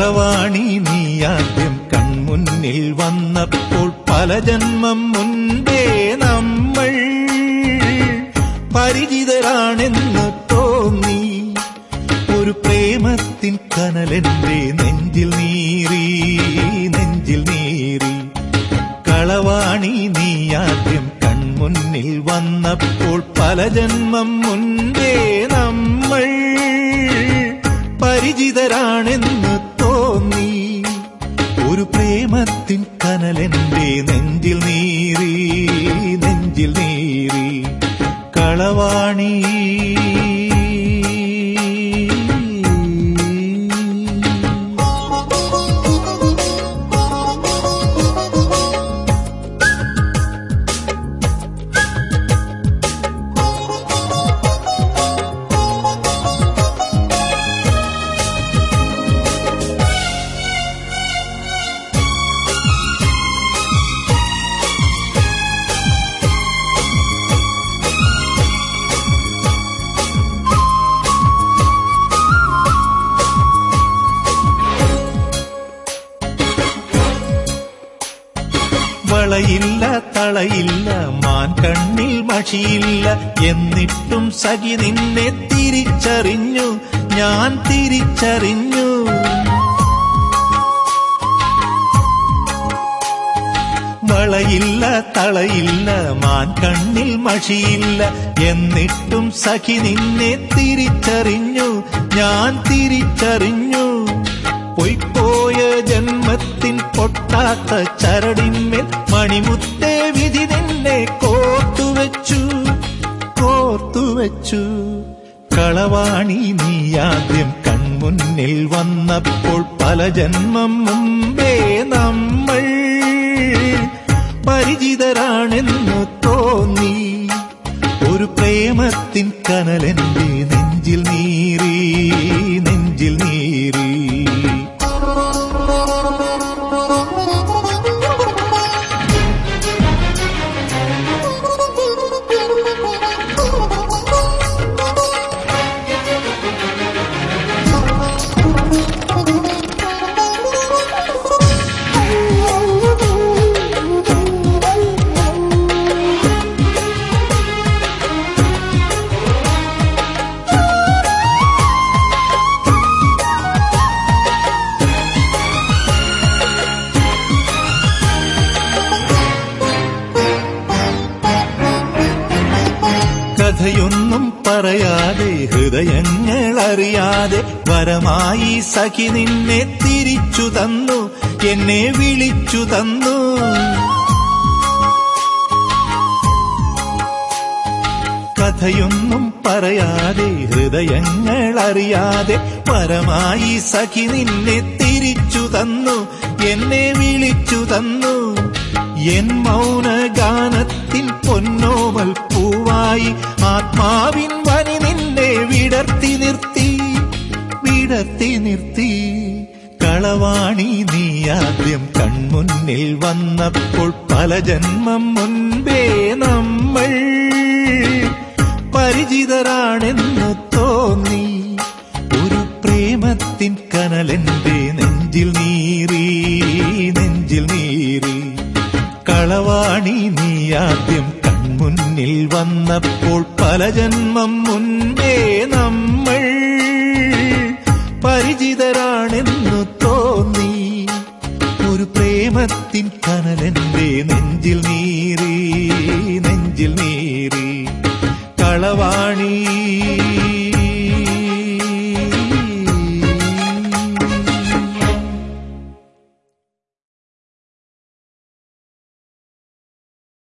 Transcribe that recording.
കളവാണി നീ ആദ്യം കൺമുന്നിൽ വന്നപ്പോൾ പല ജന്മം മുൻപേ നമ്മൾ പരിചിതരാണെന്ന് തോന്നി ഒരു പ്രേമത്തിൻ കനലെന്റെ നെഞ്ചിൽ നീറി നെഞ്ചിൽ നീറി കളവാണി നീ ആദ്യം കൺമുന്നിൽ വന്നപ്പോൾ പല ജന്മം മുൻപേ നമ്മൾ പരിചിതരാണെന്ന് തോന്നി ഒരു പ്രേമത്തിൻ കനലെന്റെ നെഞ്ചിൽ നീറി നെഞ്ചിൽ നീറി കളവാണി വളയില്ല തളയില്ല മാൻ കണ്ണിൽ മഷിയില്ല എന്നിട്ടും സഖി നിന്നെ തിരിച്ചറിഞ്ഞു ഞാൻ തിരിച്ചറിഞ്ഞു വളയില്ല തളയില്ല മാൻ കണ്ണിൽ മഷിയില്ല എന്നിട്ടും സഖി നിന്നെ തിരിച്ചറിഞ്ഞു ഞാൻ തിരിച്ചറിഞ്ഞു പൊയ്പോയ ജന്മത്തിൻ പൊട്ടാത്ത ചരടിന്മേൽ മണിമുത്തേ വിധി നിന്നെ കോർത്തുവെച്ചു കോർത്തുവെച്ചു കളവാണി നീ ആദ്യം കൺമുന്നിൽ വന്നപ്പോൾ പല ജന്മം മുമ്പേ നമ്മൾ പരിചിതരാണെന്ന് തോന്നി ഒരു പ്രേമത്തിൻ കനലെന്റെ നെഞ്ചിൽ നീറി നെഞ്ചിൽ നീറി കഥയൊന്നും പറയാതെ ഹൃദയങ്ങൾ അറിയാതെ വരമായി സഖി നിന്നെ തിരിച്ചു തന്നു എന്നെ വിളിച്ചു തന്നു കഥയൊന്നും പറയാതെ ഹൃദയങ്ങൾ അറിയാതെ പരമായി സഖി നിന്നെ തിരിച്ചു തന്നു എന്നെ വിളിച്ചു തന്നു എൻ മൗനഗാനത്തിൻ പൊന്നോമൽ പൂവായി ആത്മാവിൻ വനി നിന്നെ വിടർത്തി നിർത്തി വിടർത്തി നിർത്തി കളവാണി നീ ആദ്യം കൺമുന്നിൽ വന്നപ്പോൾ പല ജന്മം മുൻപേ നമ്മൾ പരിചിതരാണെന്ന് തോന്നി ഒരു പ്രേമത്തിൻ കനലെന്റെ നെഞ്ചിൽ നീറി നെഞ്ചിൽ നീറി കളവാണി നീ ആദ്യം കൺമുന്നിൽ വന്നപ്പോൾ പല ജന്മം മുൻപേ നമ്മൾ പരിചിതരാണെന്ന് തോന്നി ഒരു പ്രേമത്തിൻ കനലെന്റെ നെഞ്ചിൽ നീറി നെഞ്ചിൽ നീറി കളവാണി